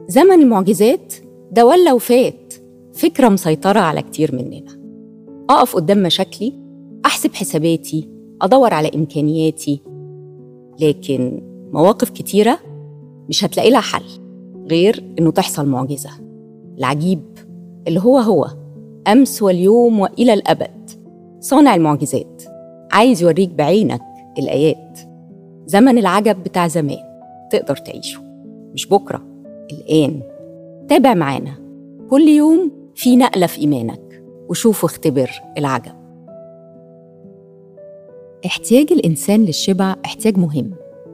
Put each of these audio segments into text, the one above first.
زمن المعجزات ده ولا وفات فكرة مسيطرة على كتير مننا أقف قدام مشاكلي أحسب حساباتي أدور على إمكانياتي لكن مواقف كتيرة مش هتلاقي لها حل غير إنه تحصل معجزة العجيب اللي هو هو أمس واليوم وإلى الأبد صانع المعجزات عايز يوريك بعينك الآيات زمن العجب بتاع زمان تقدر تعيشه مش بكرة الآن تابع معانا كل يوم في نقلة في إيمانك وشوف واختبر العجب احتياج الإنسان للشبع احتياج مهم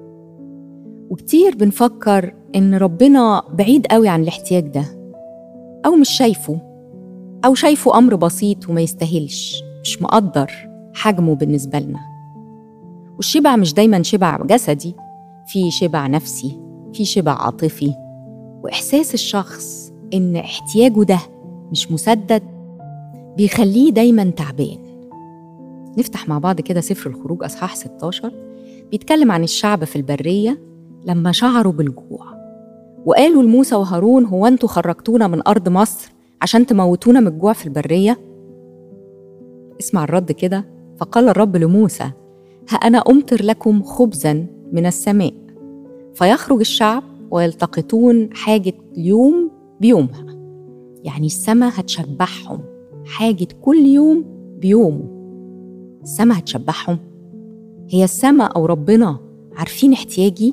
وكتير بنفكر إن ربنا بعيد قوي عن الاحتياج ده أو مش شايفه أو شايفه أمر بسيط وما يستاهلش مش مقدر حجمه بالنسبة لنا والشبع مش دايما شبع جسدي في شبع نفسي في شبع عاطفي وإحساس الشخص إن احتياجه ده مش مسدد بيخليه دايما تعبان نفتح مع بعض كده سفر الخروج أصحاح 16 بيتكلم عن الشعب في البرية لما شعروا بالجوع وقالوا لموسى وهارون هو انتوا خرجتونا من أرض مصر عشان تموتونا من الجوع في البرية؟ اسمع الرد كده فقال الرب لموسى ها أنا أمطر لكم خبزا من السماء فيخرج الشعب ويلتقطون حاجة اليوم بيومها يعني السماء هتشبعهم حاجة كل يوم بيومه السماء هتشبعهم هي السماء أو ربنا عارفين احتياجي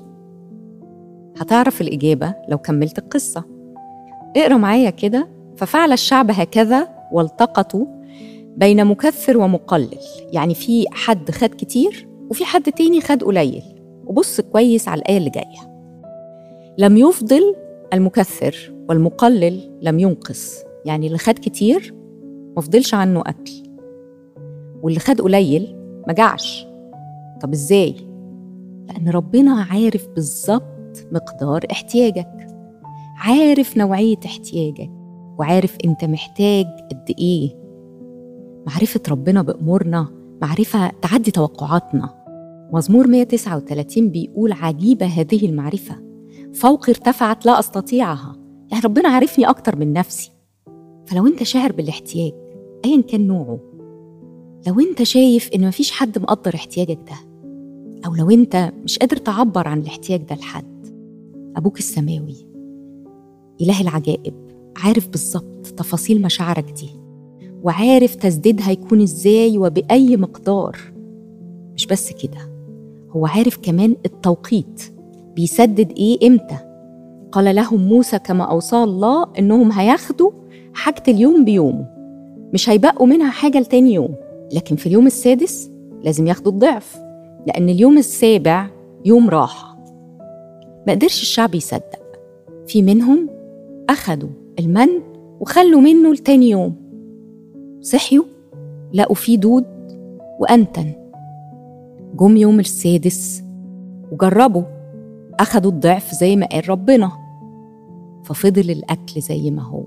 هتعرف الإجابة لو كملت القصة اقرا معايا كده ففعل الشعب هكذا والتقطوا بين مكثر ومقلل يعني في حد خد كتير وفي حد تاني خد قليل وبص كويس على الآية اللي جاية لم يفضل المكثر والمقلل لم ينقص يعني اللي خد كتير ما فضلش عنه أكل واللي خد قليل ما جعش طب إزاي؟ لأن ربنا عارف بالظبط مقدار احتياجك عارف نوعية احتياجك وعارف انت محتاج قد ايه معرفة ربنا بأمورنا معرفة تعدي توقعاتنا مزمور 139 بيقول عجيبة هذه المعرفة فوق ارتفعت لا أستطيعها يعني ربنا عارفني أكتر من نفسي فلو أنت شاعر بالاحتياج أيا كان نوعه لو أنت شايف إن مفيش حد مقدر احتياجك ده أو لو أنت مش قادر تعبر عن الاحتياج ده لحد أبوك السماوي إله العجائب عارف بالظبط تفاصيل مشاعرك دي وعارف تسديدها هيكون إزاي وبأي مقدار مش بس كده هو عارف كمان التوقيت بيسدد إيه إمتى قال لهم موسى كما أوصى الله إنهم هياخدوا حاجة اليوم بيومه مش هيبقوا منها حاجة لتاني يوم لكن في اليوم السادس لازم ياخدوا الضعف لأن اليوم السابع يوم راحة ما قدرش الشعب يصدق في منهم أخدوا المن وخلوا منه لتاني يوم صحيوا لقوا فيه دود وأنتن جم يوم السادس وجربوا أخدوا الضعف زي ما قال ربنا ففضل الأكل زي ما هو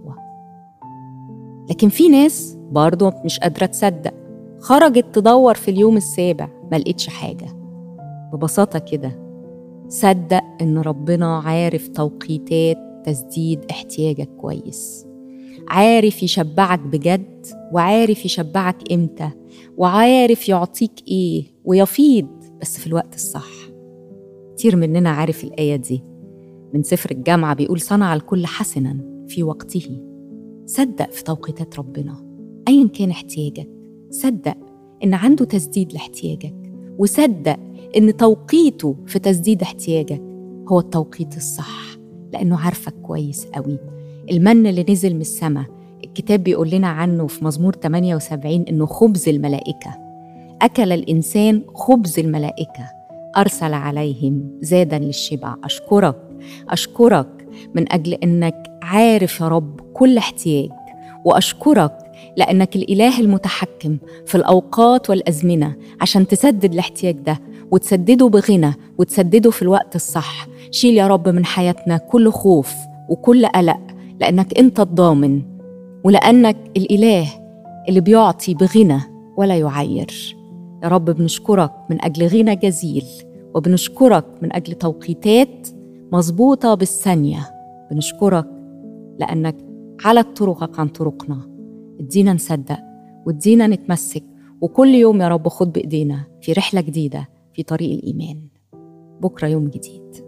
لكن في ناس برضه مش قادرة تصدق خرجت تدور في اليوم السابع ما لقيتش حاجة ببساطة كده صدق إن ربنا عارف توقيتات تسديد احتياجك كويس عارف يشبعك بجد وعارف يشبعك امتى وعارف يعطيك ايه ويفيض بس في الوقت الصح كتير مننا عارف الآية دي من سفر الجامعة بيقول صنع الكل حسنا في وقته صدق في توقيتات ربنا أيا كان احتياجك صدق إن عنده تسديد لاحتياجك وصدق إن توقيته في تسديد احتياجك هو التوقيت الصح لأنه عارفك كويس قوي المن اللي نزل من السماء الكتاب بيقول لنا عنه في مزمور 78 إنه خبز الملائكة أكل الإنسان خبز الملائكة أرسل عليهم زادا للشبع أشكرك أشكرك من أجل إنك عارف يا رب كل احتياج وأشكرك لأنك الإله المتحكم في الأوقات والأزمنة عشان تسدد الاحتياج ده وتسدده بغنى وتسدده في الوقت الصح شيل يا رب من حياتنا كل خوف وكل قلق لأنك أنت الضامن ولأنك الإله اللي بيعطي بغنى ولا يعير يا رب بنشكرك من أجل غنى جزيل وبنشكرك من أجل توقيتات مظبوطة بالثانية بنشكرك لأنك علت طرقك عن طرقنا ادينا نصدق وادينا نتمسك وكل يوم يا رب خد بإيدينا في رحلة جديدة في طريق الإيمان بكرة يوم جديد